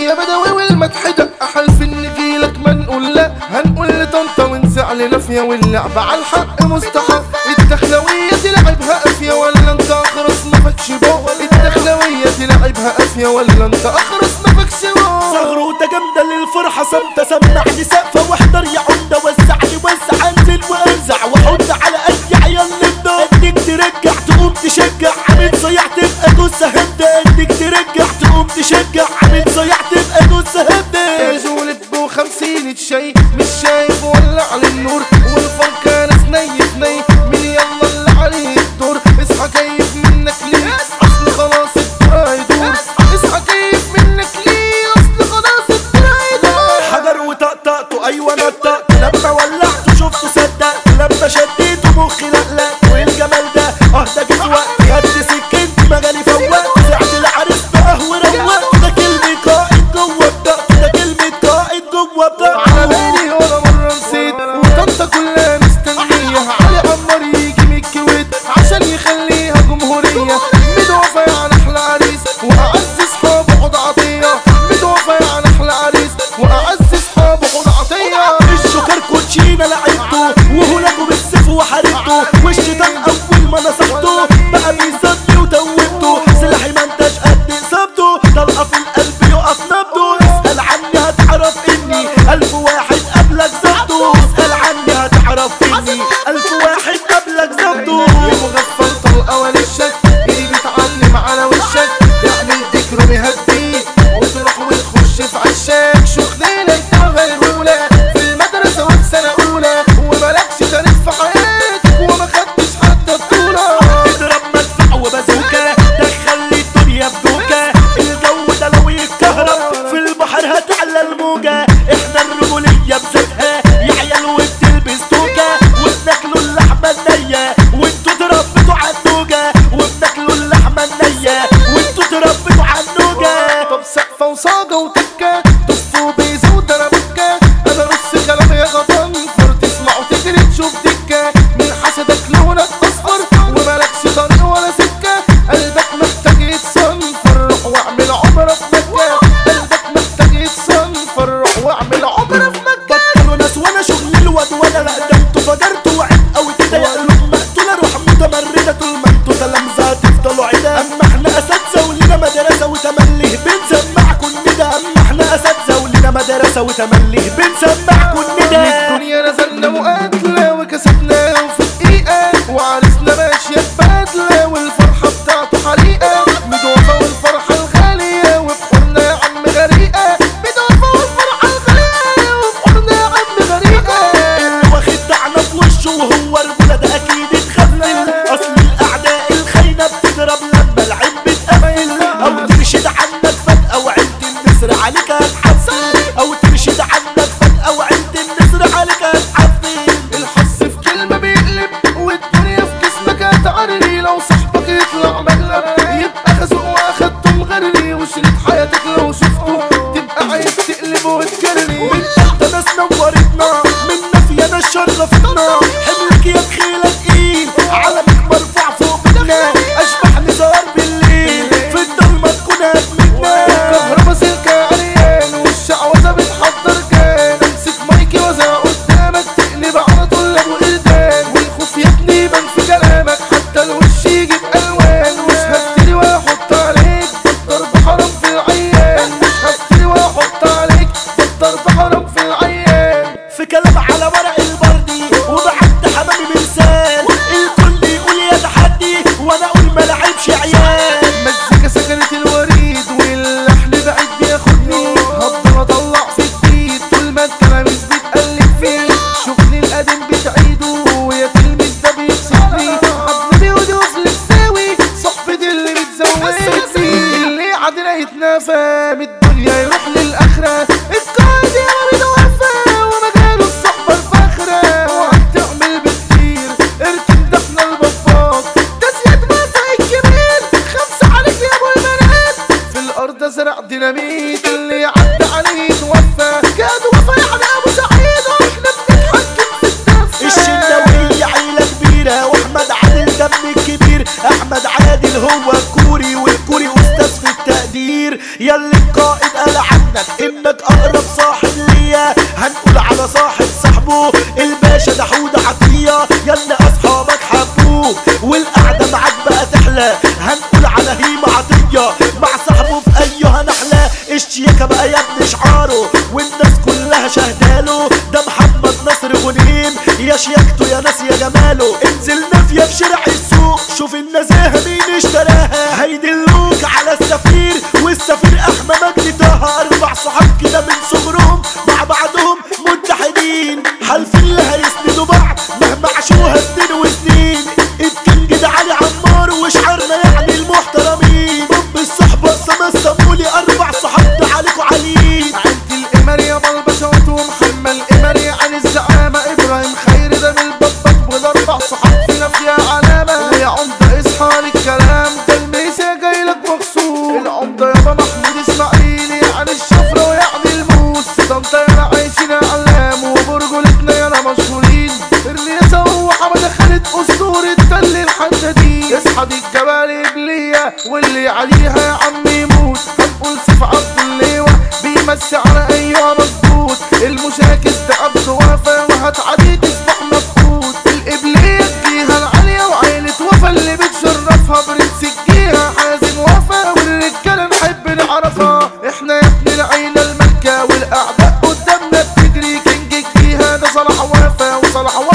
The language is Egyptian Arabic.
يا بدوي والمدح ده احلف ان جيلك ما نقول لا هنقول لطنطا ونزعل نافية واللعبة على الحق مستحق الدخلوية تلعبها قافية ولا انت اخرس ما فكش بو الدخلوية تلعبها قافية ولا انت اخرس ما فكش بو زغروطة جامدة للفرحة صمتة سمعني سقفة واحضر يا عمدة وسعني وسع انزل وارزع وحط على اي عيال نبدا اديك ترجع تقوم تشجع عميد صياع تبقى جثة هبدة اديك ترجع تقوم تشجع عميد صياع تبقى جثة هبدة جولب وخمسين شي مش شايف ولا على النور والفرق ناس نيف ني مين يلا اللي عليه الدور اصحى كيف منك ليه اصل خلاص الدور هيدور اصحى كيف منك ليه اصل خلاص الدور هيدور حجر وطقطقته ايوه نطقت لما ولعته شفته صدقت لما شديته مخي لقلق والجمال ده اه ده جه في وقت خدت سكنتي مجالي فوقت زعت العريس بقى وروقت ده كلمة قائد جوه بطاقتي ده كلمة قائد جوه بطاقتي على بالي ولا مرة نسيت وطنطا كلها مستنية علي عمار يجي من الكويت عشان يخليها جمهورية مدوفة يعني أحلى عريس وأعز أصحابه حوض عطية مدوفة يعني أحلى عريس وأعز أصحابه حوض عطية الشكر كوتشينا لعبته وهناكوا بالسيف وحاربته والشيطان اول ما نصحته بقى بيصدي وتوبته سلاحي ما انتش قد اصابته طلقه في القلب يقف نبضه اسال عني هتعرف اني الف واحد قبلك زبطه اسال عني هتعرف اني الف واحد قبلك زبطه مغفل طلقة ولشك اللي بيتعلم على وشك يعمل ذكره بيهديك وتروح وتخش في عشاك شغلنا انت غيرولة في المدرسة وفي سنة أولى ومالكش تاريخ في حياتك وما خدتش حتى بطولة اضرب مدفع وبازوكا دخل لي الدنيا بدوكا الجو ده لو يتكهرب في البحر هتعلى الموجة احنا الرجولية بذاتها يا عيال وبتلبس توكا وبناكلوا اللحمة النية وانتوا تربيتوا على النوجة وبناكلوا اللحمة النية وانتوا تربيتوا على النوجة طب سقفة وصاجة وتكة طف وبيزة ودربكة أنا نص كلام يا غضن فر تسمع وتجري تشوف دكة من حسدك لونك أصفر ومالكش طريق ولا سكة قلبك محتاج يتصنفر روح واعمل عمرة في مكة قلبك محتاج يتصنفر روح واعمل عمرة في مكة بطلوا ناس وانا شغل الواد وانا لا ده انتوا فجرتوا وعد قوي كده يا قلوب مقتولة روح متمردة طول ما انتوا تلامذة تفضلوا عدا اما احنا اساتذة ولينا مدرسة وتمليه بنسمعكوا الندى اما احنا اساتذة ولينا مدرسة وتمليه بنسمعكوا من الندى الدنيا نزلنا مقاتلة وكسبنا وفي دقيقة وعرسنا ماشية ببدلة والفرحة بتاعته حريقة مدوفة والفرحة الغالية وبحورنا يا عم غريقة مدوفة والفرحة الغالية وبحورنا يا عم غريقة اللي واخد طعنة في وشه وهو رجولة ده اكيد اتخفل اصل الاعداء الخاينة بتضرب لما العين بتقفل او ترشد عنك فجأة وعيلة النسر عليك هتحفل او ترشد عنك فجأة وعيلة النسر عليك هتحفل الحظ في كلمة بيقلب والدنيا في جسمك هتعري لو صاحبك يطلع مقلب يبقى خازوق واخدته مغري وشريط حياتك لو شفته تبقى عايز تقلب وتجري من تحت ناس نورتنا من نفي انا شرفتنا حملك يا بخيلة تقيل علمك مرفوع فوق بنا اشبح نزار بالليل في الضلمة تكون هتمتنا الكهربا سلكة عريان والشعوذة بتحضر جان امسك مايكي وزع قدامك تقلب على طول ابو قردان والخوف يا ابني يبان في كلامك حتى الوش يجيب الوان مش هفتري واحط عليك ده الضرب حرام في العيان مش هفتري واحط عليك ده الضرب حرام في العيان في كلام على ورق البردي وبعد حمامي مرسال الكل يقول يا تحدي وانا اقول ما لعبش عيال مزيكا سكنت الوريد واللحن بعيد بياخدني هفضل اطلع في البيت طول ما التلاميذ بتقلب فيه شغلي القديم بتعيده ويا تلميذ ده بيبسطني حبيبي ودوس لساوي صحبتي اللي بتزودني اللي عادنا يتنافى من الدنيا يروح للاخره القائد يا مريض وفاه ومجاله الصحبه الفاخره وهتعمل بكتير اركن ده احنا البطاط ده زياد مسا الكبير خمسه عليك يا ابو البنات في الارض زرع ديناميت اللي عدى عليه توفى كاد وفى يعني ابو سعيد واحنا بنتحكم في الدفه الشناوية عيلة كبيرة واحمد عادل دم الكبير احمد عادل هو الكوري والكوري استاذ في التقدير ياللي القائد قال عنه عنك انك اقرب صاحب ليا هنقول على صاحب صاحبه الباشا ده حودة عطية يلا اصحابك حبوك والقعدة معاك بقى تحلى هنقول على هيمة عطية مع صاحبه في ايها نحلة الشياكة بقى يا ابن شعاره والناس كلها شهداله ده محمد نصر غنيم يا شياكته يا ناس يا جماله انزل نافية في شارع السوق شوف النزاهة مين اشتراها هيدلوك على السفير والسفير احمى مجدي طه اربع صحاب كده من صغرهم مع بعضهم متحدين حالفين اللي هيسندوا بعض مهما عاشوها سنين وسنين الكينج ده علي عمار وشعرنا يعني المحترمين ام الصحبة سما السمولي اربع صحاب ده عليكوا عاليين عند القمر يا بلبشوت ومحمد القمري عن الزعامة إبراهيم خير ده من البطبط والأربع صحاب فينا فيها علامة ويا عمدة اصحى للكلام ده الميسا جاي لك مخصوص العمدة يابا محمود إسماعيل يعني الشفرة ويعني الموس طنطا يانا عايشين أعلام وبرجولتنا يانا مشهورين الرياسة هو حمد خالد أسطورة تل الحدادين اصحى دي الجبال إبلية واللي عليها يا عم يموت هنقول سيف عبد الليوة بيمسي على أيها مظبوط المشاكس ده عبد وفا وهتعدي تصبح مفقود الإبلية تجيها العالية وعيلة وفا اللي بتشرفها برنس الجيها حازم وفا والرجالة نحب نعرفها احنا يا ابن العيلة المكة والأعداء قدامنا بتجري كينج الجيها ده صلاح وفا وصلاح